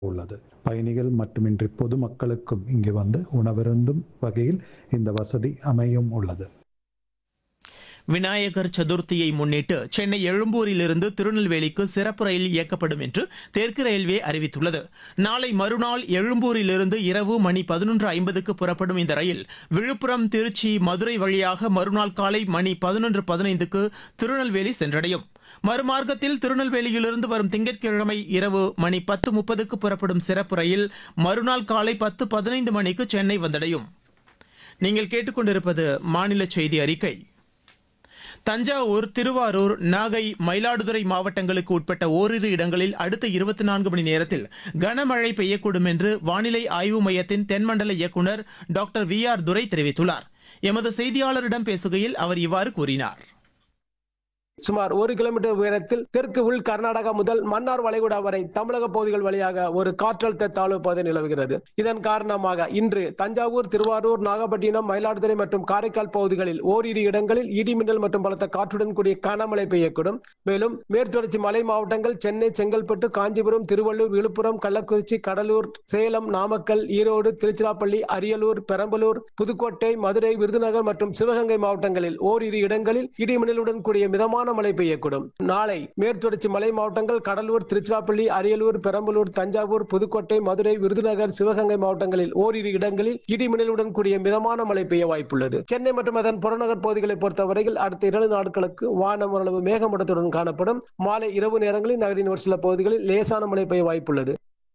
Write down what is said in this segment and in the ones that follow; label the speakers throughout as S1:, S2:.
S1: உள்ளது பயணிகள் மட்டுமின்றி பொதுமக்களுக்கும் இங்கு வந்து உணவருந்தும் வகையில் இந்த வசதி அமையும் உள்ளது
S2: விநாயகர் சதுர்த்தியை முன்னிட்டு சென்னை எழும்பூரிலிருந்து திருநெல்வேலிக்கு சிறப்பு ரயில் இயக்கப்படும் என்று தெற்கு ரயில்வே அறிவித்துள்ளது நாளை மறுநாள் எழும்பூரிலிருந்து இரவு மணி பதினொன்று ஐம்பதுக்கு புறப்படும் இந்த ரயில் விழுப்புரம் திருச்சி மதுரை வழியாக மறுநாள் காலை மணி பதினொன்று பதினைந்துக்கு திருநெல்வேலி சென்றடையும் மறுமார்க்கத்தில் திருநெல்வேலியிலிருந்து வரும் திங்கட்கிழமை இரவு மணி பத்து முப்பதுக்கு புறப்படும் சிறப்பு ரயில் மறுநாள் காலை பத்து பதினைந்து மணிக்கு சென்னை வந்தடையும் நீங்கள் கேட்டுக்கொண்டிருப்பது மாநில செய்தி அறிக்கை தஞ்சாவூர் திருவாரூர் நாகை மயிலாடுதுறை மாவட்டங்களுக்கு உட்பட்ட ஓரிரு இடங்களில் அடுத்த இருபத்தி நான்கு மணி நேரத்தில் கனமழை பெய்யக்கூடும் என்று வானிலை ஆய்வு மையத்தின் தென்மண்டல இயக்குநர் டாக்டர் வி ஆர் துரை தெரிவித்துள்ளார் எமது செய்தியாளரிடம் பேசுகையில் அவர் இவ்வாறு கூறினார்
S3: சுமார் ஒரு கிலோமீட்டர் உயரத்தில் தெற்கு உள் கர்நாடகா முதல் மன்னார் வளைகுடா வரை தமிழக பகுதிகள் வழியாக ஒரு காற்றழுத்த தாழ்வு பகுதி நிலவுகிறது இதன் காரணமாக இன்று தஞ்சாவூர் திருவாரூர் நாகப்பட்டினம் மயிலாடுதுறை மற்றும் காரைக்கால் பகுதிகளில் ஓரிரு இடங்களில் இடிமின்னல் மற்றும் பலத்த காற்றுடன் கூடிய கனமழை பெய்யக்கூடும் மேலும் மேற்குத்தொடர்ச்சி மலை மாவட்டங்கள் சென்னை செங்கல்பட்டு காஞ்சிபுரம் திருவள்ளூர் விழுப்புரம் கள்ளக்குறிச்சி கடலூர் சேலம் நாமக்கல் ஈரோடு திருச்சிராப்பள்ளி அரியலூர் பெரம்பலூர் புதுக்கோட்டை மதுரை விருதுநகர் மற்றும் சிவகங்கை மாவட்டங்களில் ஓரிரு இடங்களில் இடிமின்னலுடன் கூடிய மிதமான மழை பெய்யக்கூடும் நாளை மேற்குத்தொடர்ச்சி மலை மாவட்டங்கள் கடலூர் திருச்சிராப்பள்ளி அரியலூர் பெரம்பலூர் தஞ்சாவூர் புதுக்கோட்டை மதுரை விருதுநகர் சிவகங்கை மாவட்டங்களில் ஓரிரு இடங்களில் இடிமின்னலுடன் கூடிய மிதமான மழை பெய்ய வாய்ப்புள்ளது சென்னை மற்றும் அதன் புறநகர் பகுதிகளை பொறுத்தவரையில் அடுத்த இரண்டு நாட்களுக்கு வானம் ஓரளவு மேகமூட்டத்துடன் காணப்படும் மாலை இரவு நேரங்களில் நகரின் ஒரு சில பகுதிகளில் லேசான மழை பெய்ய வாய்ப்புள்ளது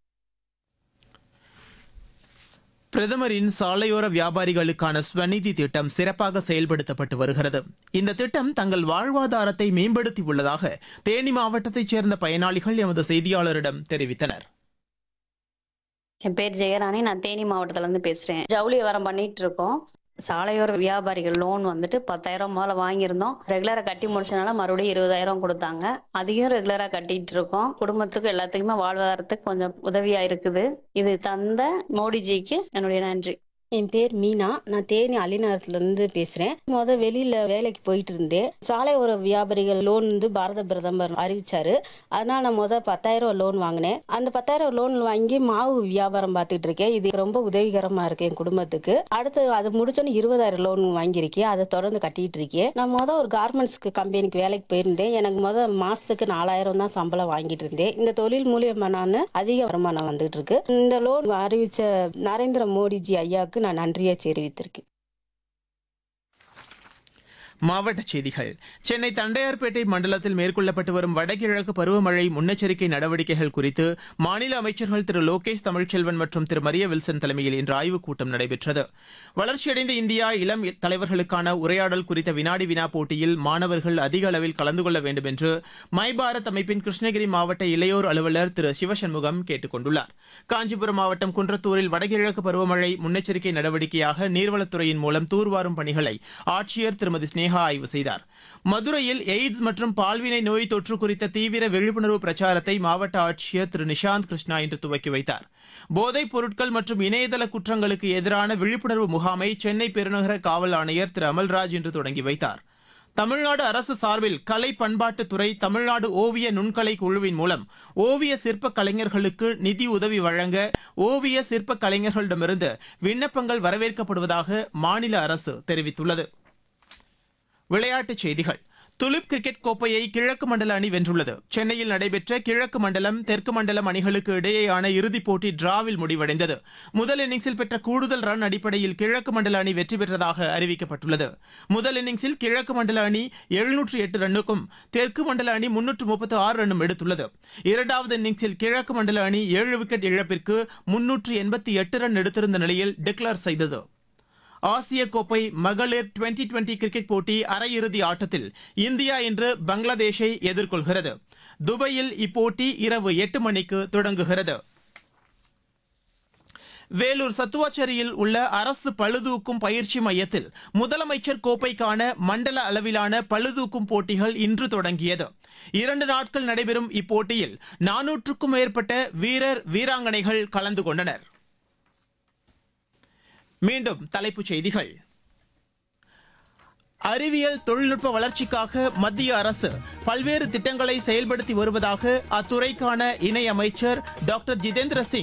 S2: பிரதமரின் சாலையோர வியாபாரிகளுக்கான ஸ்வநிதி திட்டம் சிறப்பாக செயல்படுத்தப்பட்டு வருகிறது இந்த திட்டம் தங்கள் வாழ்வாதாரத்தை மேம்படுத்தி உள்ளதாக தேனி மாவட்டத்தைச் சேர்ந்த பயனாளிகள் எமது செய்தியாளரிடம் தெரிவித்தனர்
S4: என் பேர் ஜெயராணி நான் தேனி மாவட்டத்துல இருந்து பேசுறேன் ஜவுளி வியாபாரம் பண்ணிட்டு இருக்கோம் சாலையோர வியாபாரிகள் லோன் வந்துட்டு பத்தாயிரம் முதல்ல வாங்கியிருந்தோம் ரெகுலரா கட்டி முடிச்சனால மறுபடியும் இருபதாயிரம் கொடுத்தாங்க அதையும் ரெகுலரா கட்டிட்டு இருக்கோம் குடும்பத்துக்கு எல்லாத்துக்குமே வாழ்வாதாரத்துக்கு கொஞ்சம் உதவியா இருக்குது இது தந்த மோடிஜிக்கு என்னுடைய நன்றி
S5: என் பேர் மீனா நான் தேனி அலிநகரத்துல இருந்து பேசுறேன் முத வெளியில வேலைக்கு போயிட்டு இருந்தேன் சாலை ஒரு வியாபாரிகள் லோன் வந்து பாரத பிரதமர் அறிவிச்சாரு அதனால நான் முத பத்தாயிரம் லோன் வாங்கினேன் அந்த பத்தாயிரம் லோன் வாங்கி மாவு வியாபாரம் பார்த்துட்டு இருக்கேன் இது ரொம்ப உதவிகரமா இருக்கு என் குடும்பத்துக்கு அடுத்து அது முடிச்சோன்னு இருபதாயிரம் லோன் வாங்கியிருக்கேன் அதை தொடர்ந்து கட்டிட்டு இருக்கேன் நான் முத ஒரு கார்மெண்ட்ஸ்க்கு கம்பெனிக்கு வேலைக்கு போயிருந்தேன் எனக்கு முத மாசத்துக்கு நாலாயிரம் தான் சம்பளம் வாங்கிட்டு இருந்தேன் இந்த தொழில் மூலியமா நான் அதிக வருமானம் வந்துட்டு இருக்கு இந்த லோன் அறிவிச்ச நரேந்திர மோடிஜி ஐயாவுக்கு நான் நன்றியை தெரிவித்திருக்கேன்
S2: மாவட்டச் செய்திகள் சென்னை தண்டையார்பேட்டை மண்டலத்தில் மேற்கொள்ளப்பட்டு வரும் வடகிழக்கு பருவமழை முன்னெச்சரிக்கை நடவடிக்கைகள் குறித்து மாநில அமைச்சர்கள் திரு லோகேஷ் தமிழ்ச்செல்வன் மற்றும் திரு மரிய வில்சன் தலைமையில் இன்று ஆய்வுக் கூட்டம் நடைபெற்றது வளர்ச்சியடைந்த இந்தியா இளம் தலைவர்களுக்கான உரையாடல் குறித்த வினாடி வினா போட்டியில் மாணவர்கள் அதிக அளவில் கலந்து கொள்ள வேண்டும் என்று மை பாரத் அமைப்பின் கிருஷ்ணகிரி மாவட்ட இளையோர் அலுவலர் திரு சிவசண்முகம் கேட்டுக் கொண்டுள்ளார் காஞ்சிபுரம் மாவட்டம் குன்றத்தூரில் வடகிழக்கு பருவமழை முன்னெச்சரிக்கை நடவடிக்கையாக நீர்வளத்துறையின் மூலம் தூர்வாரும் பணிகளை ஆட்சியர் திருமதி ஸ்னேகா ஆய்வு செய்தார் மதுரையில் எய்ட்ஸ் மற்றும் பால்வினை நோய் தொற்று குறித்த தீவிர விழிப்புணர்வு பிரச்சாரத்தை மாவட்ட ஆட்சியர் திரு நிஷாந்த் கிருஷ்ணா இன்று துவக்கி வைத்தார் போதைப் பொருட்கள் மற்றும் இணையதள குற்றங்களுக்கு எதிரான விழிப்புணர்வு முகாமை சென்னை பெருநகர காவல் ஆணையர் திரு அமல்ராஜ் இன்று தொடங்கி வைத்தார் தமிழ்நாடு அரசு சார்பில் கலை பண்பாட்டுத்துறை தமிழ்நாடு ஓவிய நுண்கலை குழுவின் மூலம் ஓவிய சிற்ப கலைஞர்களுக்கு நிதி உதவி வழங்க ஓவிய சிற்ப கலைஞர்களிடமிருந்து விண்ணப்பங்கள் வரவேற்கப்படுவதாக மாநில அரசு தெரிவித்துள்ளது விளையாட்டுச் செய்திகள் துலிப் கிரிக்கெட் கோப்பையை கிழக்கு மண்டல அணி வென்றுள்ளது சென்னையில் நடைபெற்ற கிழக்கு மண்டலம் தெற்கு மண்டலம் அணிகளுக்கு இடையேயான இறுதிப் போட்டி டிராவில் முடிவடைந்தது முதல் இன்னிங்ஸில் பெற்ற கூடுதல் ரன் அடிப்படையில் கிழக்கு மண்டல அணி வெற்றி பெற்றதாக அறிவிக்கப்பட்டுள்ளது முதல் இன்னிங்ஸில் கிழக்கு மண்டல அணி எழுநூற்று எட்டு ரன்னுக்கும் தெற்கு மண்டல அணி முன்னூற்று முப்பத்து ஆறு ரன்னும் எடுத்துள்ளது இரண்டாவது இன்னிங்ஸில் கிழக்கு மண்டல அணி ஏழு விக்கெட் இழப்பிற்கு முன்னூற்று எண்பத்தி எட்டு ரன் எடுத்திருந்த நிலையில் டிக்ளேர் செய்தது ஆசிய கோப்பை மகளிர் டுவெண்டி டுவெண்டி கிரிக்கெட் போட்டி அரையிறுதி ஆட்டத்தில் இந்தியா இன்று பங்களாதேஷை எதிர்கொள்கிறது துபாயில் இப்போட்டி இரவு எட்டு மணிக்கு தொடங்குகிறது வேலூர் சத்துவாச்சேரியில் உள்ள அரசு பளுதூக்கும் பயிற்சி மையத்தில் முதலமைச்சர் கோப்பைக்கான மண்டல அளவிலான பளுதூக்கும் போட்டிகள் இன்று தொடங்கியது இரண்டு நாட்கள் நடைபெறும் இப்போட்டியில் நானூற்றுக்கும் மேற்பட்ட வீரர் வீராங்கனைகள் கலந்து கொண்டனர் மீண்டும் தலைப்புச் செய்திகள் அறிவியல் தொழில்நுட்ப வளர்ச்சிக்காக மத்திய அரசு பல்வேறு திட்டங்களை செயல்படுத்தி வருவதாக அத்துறைக்கான இணை அமைச்சர் டாக்டர் ஜிதேந்திர சிங்